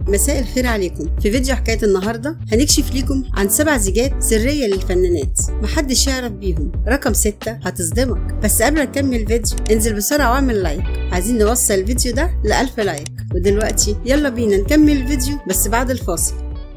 مساء الخير عليكم في فيديو حكاية النهاردة هنكشف ليكم عن سبع زيجات سرية للفنانات محدش يعرف بيهم رقم ستة هتصدمك بس قبل ما نكمل الفيديو انزل بسرعة واعمل لايك عايزين نوصل الفيديو ده لألف لايك ودلوقتي يلا بينا نكمل الفيديو بس بعد الفاصل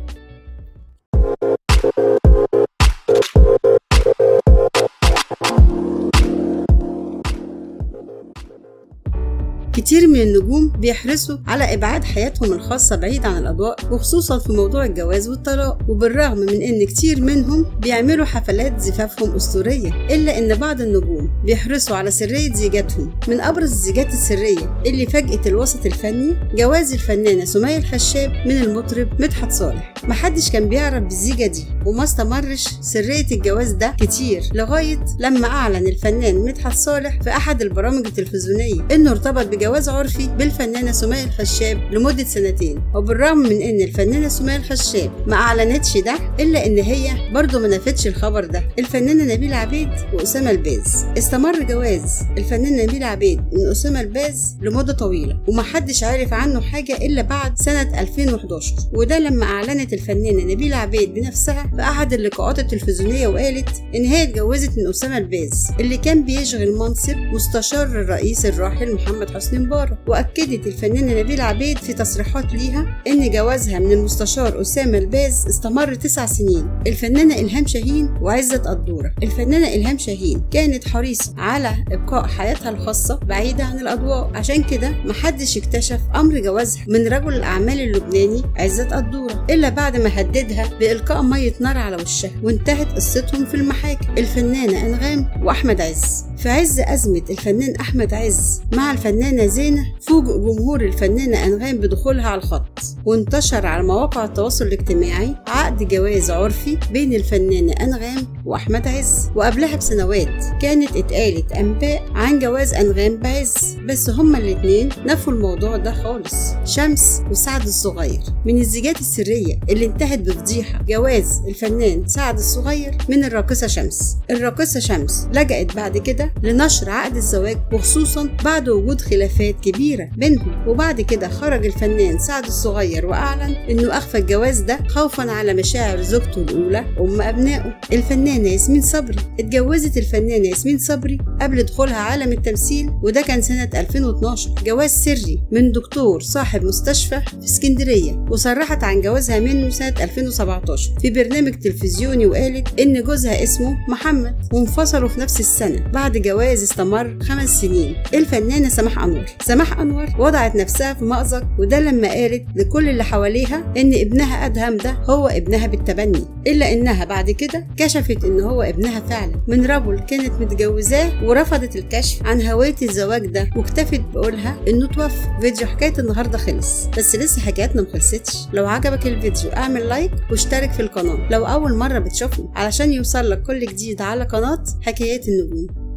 كتير من النجوم بيحرصوا على إبعاد حياتهم الخاصة بعيد عن الأضواء وخصوصا في موضوع الجواز والطلاق وبالرغم من إن كتير منهم بيعملوا حفلات زفافهم أسطورية إلا إن بعض النجوم بيحرصوا على سرية زيجاتهم من أبرز الزيجات السرية اللي فاجأت الوسط الفني جواز الفنانة سمية الخشاب من المطرب مدحت صالح محدش كان بيعرف بالزيجة دي وما استمرش سرية الجواز ده كتير لغاية لما أعلن الفنان مدحت صالح في أحد البرامج التلفزيونية إنه ارتبط بجواز عرفي بالفنانة سمية الخشاب لمدة سنتين وبالرغم من إن الفنانة سمية الخشاب ما أعلنتش ده إلا إن هي برضه ما نفتش الخبر ده الفنانة نبيلة عبيد وأسامة الباز استمر جواز الفنانة نبيلة عبيد من أسامة الباز لمدة طويلة ومحدش عارف عنه حاجة إلا بعد سنة 2011 وده لما أعلنت الفنانة نبيلة عبيد بنفسها في أحد اللقاءات التلفزيونية وقالت إن هي اتجوزت من أسامة الباز اللي كان بيشغل منصب مستشار الرئيس الراحل محمد حسني مبارك وأكدت الفنانة نبيلة عبيد في تصريحات ليها إن جوازها من المستشار أسامة الباز استمر تسع سنين الفنانة إلهام شاهين وعزت قدورة الفنانة إلهام شاهين كانت حريصة على إبقاء حياتها الخاصة بعيدة عن الأضواء عشان كده محدش اكتشف أمر جوازها من رجل الأعمال اللبناني عزت قدورة إلا بعد ما هددها بإلقاء مية نار على وشها وانتهت قصتهم في المحاكم الفنانة أنغام وأحمد عز في عز أزمة الفنان أحمد عز مع الفنانة زينة فوجئ جمهور الفنانة أنغام بدخولها على الخط وانتشر على مواقع التواصل الاجتماعي عقد جواز عرفي بين الفنانة أنغام وأحمد عز وقبلها بسنوات كانت اتقالت أنباء عن جواز أنغام بعز بس هما الاتنين نفوا الموضوع ده خالص شمس وسعد الصغير من الزيجات السرية اللي انتهت بفضيحة جواز الفنان سعد الصغير من الراقصة شمس الراقصة شمس لجأت بعد كده لنشر عقد الزواج وخصوصا بعد وجود خلافات كبيرة بينهم وبعد كده خرج الفنان سعد الصغير وأعلن إنه أخفى الجواز ده خوفا على مشاعر زوجته الأولى أم أبنائه الفنانة ياسمين صبري اتجوزت الفنانة ياسمين صبري قبل دخولها عالم التمثيل وده كان سنة 2012 جواز سري من دكتور صاحب مستشفى في اسكندرية وصرحت عن جوازها منه سنة 2017 في برنامج تلفزيوني وقالت إن جوزها اسمه محمد وانفصلوا في نفس السنة بعد جواز استمر خمس سنين الفنانة سماح أنور سماح أنور وضعت نفسها في مأزق وده لما قالت لكل اللي حواليها إن ابنها أدهم ده هو ابنها بالتبني إلا إنها بعد كده كشفت إن هو ابنها فعلا من رجل كانت متجوزاه ورفضت الكشف عن هوية الزواج ده واكتفت بقولها إنه توفى فيديو حكاية النهاردة خلص بس لسه حكايتنا مخلصتش لو عجبك الفيديو اعمل لايك واشترك في القناة لو أول مرة بتشوفني علشان يوصلك كل جديد على قناة حكايات النجوم